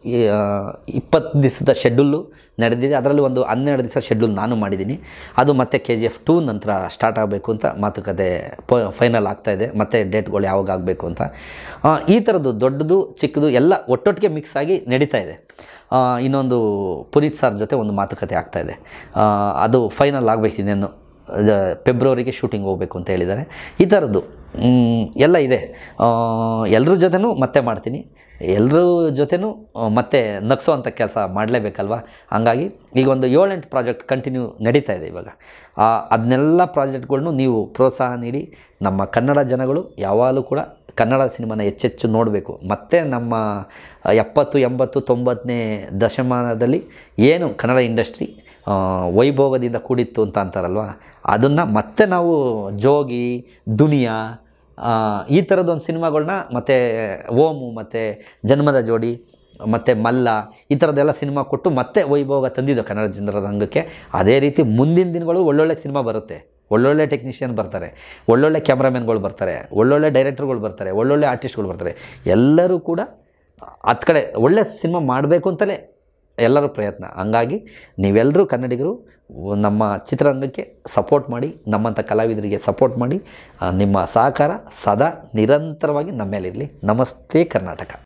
ಇಪ್ಪತ್ತು ದಿವಸದ ಶೆಡ್ಯೂಲು ನಡೆದಿದೆ ಅದರಲ್ಲಿ ಒಂದು ಹನ್ನೆರಡು ದಿವಸ ಶೆಡ್ಯೂಲ್ ನಾನು ಮಾಡಿದ್ದೀನಿ ಅದು ಮತ್ತೆ ಕೆ ಜಿ ಎಫ್ ಟೂ ನಂತರ ಸ್ಟಾರ್ಟ್ ಆಗಬೇಕು ಅಂತ ಮಾತುಕತೆ ಪ ಫೈನಲ್ ಆಗ್ತಾಯಿದೆ ಮತ್ತು ಡೇಟ್ಗಳು ಯಾವಾಗ ಆಗಬೇಕು ಅಂತ ಆ, ಈ ಥರದ್ದು ದೊಡ್ಡದು ಚಿಕ್ಕದು ಎಲ್ಲ ಒಟ್ಟೊಟ್ಟಿಗೆ ಮಿಕ್ಸ್ ಆಗಿ ನಡೀತಾ ಇದೆ ಆ, ಇನ್ನೊಂದು ಪುನೀತ್ ಸರ್ ಜೊತೆ ಒಂದು ಮಾತುಕತೆ ಆಗ್ತಾಯಿದೆ ಅದು ಫೈನಲ್ ಆಗಬೇಕು ಇನ್ನೇನು ಅದ ಫೆಬ್ರವರಿಗೆ ಶೂಟಿಂಗ್ ಹೋಗಬೇಕು ಅಂತ ಹೇಳಿದ್ದಾರೆ ಈ ಥರದ್ದು ಮ್, ಎಲ್ಲ ಇದೆ ಎಲ್ಲರ ಜೊತೆನೂ ಮತ್ತೆ ಮಾಡ್ತೀನಿ ಎಲ್ಲರ ಜೊತೆನೂ ಆ, ಮತ್ತೆ ನಗ್ಸೋವಂಥ ಕೆಲಸ ಮಾಡಲೇಬೇಕಲ್ವ ಹಂಗಾಗಿ ಈಗ ಒಂದು ಏಳೆಂಟು ಪ್ರಾಜೆಕ್ಟ್ ಕಂಟಿನ್ಯೂ ನಡೀತಾ ಇದೆ ಇವಾಗ ಅದನ್ನೆಲ್ಲ ಪ್ರಾಜೆಕ್ಟ್ಗಳ್ನು ನೀವು ಪ್ರೋತ್ಸಾಹ ನೀಡಿ ನಮ್ಮ ಕನ್ನಡ ಜನಗಳು ಯಾವಾಗಲೂ ಕೂಡ ಕನ್ನಡ ಸಿನಿಮಾನ ಹೆಚ್ಚೆಚ್ಚು ನೋಡಬೇಕು ಮತ್ತು ನಮ್ಮ ಎಪ್ಪತ್ತು ಎಂಬತ್ತು ತೊಂಬತ್ತನೇ ದಶಮಾನದಲ್ಲಿ ಏನು ಕನ್ನಡ ಇಂಡಸ್ಟ್ರಿ ಆ, ವೈಭೋಗದಿಂದ ಕೂಡಿತ್ತು ಅಂತ ಅಂತಾರಲ್ವ ಅದನ್ನು ಮತ್ತೆ ನಾವು ಜೋಗಿ ದುನಿಯಾ ಆ, ಈ ಥರದ್ದೊಂದು ಸಿನಿಮಾಗಳ್ನ ಮತ್ತು ಓಮು ಮತ್ತು ಜನ್ಮದ ಜೋಡಿ ಮತ್ತು ಮಲ್ಲ ಈ ಥರದ್ದೆಲ್ಲ ಸಿನಿಮಾ ಕೊಟ್ಟು ಮತ್ತೆ ವೈಭೋಗ ತಂದಿದ್ದು ಕನ್ನಡ ಜನರ ರಂಗಕ್ಕೆ ಅದೇ ರೀತಿ ಮುಂದಿನ ದಿನಗಳು ಒಳ್ಳೊಳ್ಳೆ ಸಿನಿಮಾ ಬರುತ್ತೆ ಒಳ್ಳೊಳ್ಳೆ ಟೆಕ್ನಿಷಿಯನ್ ಬರ್ತಾರೆ ಒಳ್ಳೊಳ್ಳೆ ಕ್ಯಾಮ್ರಾಮನ್ಗಳು ಬರ್ತಾರೆ ಒಳ್ಳೊಳ್ಳೆ ಡೈರೆಕ್ಟರ್ಗಳು ಬರ್ತಾರೆ ಒಳ್ಳೊಳ್ಳೆ ಆರ್ಟಿಸ್ಟ್ಗಳು ಬರ್ತಾರೆ ಎಲ್ಲರೂ ಕೂಡ ಹತ್ತು ಕಡೆ ಒಳ್ಳೆ ಸಿನಿಮಾ ಮಾಡಬೇಕು ಅಂತಲೇ ಎಲ್ಲರ ಪ್ರಯತ್ನ ಹಂಗಾಗಿ ನೀವೆಲ್ಲರೂ ಕನ್ನಡಿಗರು ನಮ್ಮ ಚಿತ್ರರಂಗಕ್ಕೆ ಸಪೋರ್ಟ್ ಮಾಡಿ ನಮ್ಮಂಥ ಕಲಾವಿದರಿಗೆ ಸಪೋರ್ಟ್ ಮಾಡಿ ಆ, ನಿಮ್ಮ ಸಹಕಾರ ಸದಾ ನಿರಂತರವಾಗಿ ನಮ್ಮ ಮೇಲಿರಲಿ ನಮಸ್ತೆ ಕರ್ನಾಟಕ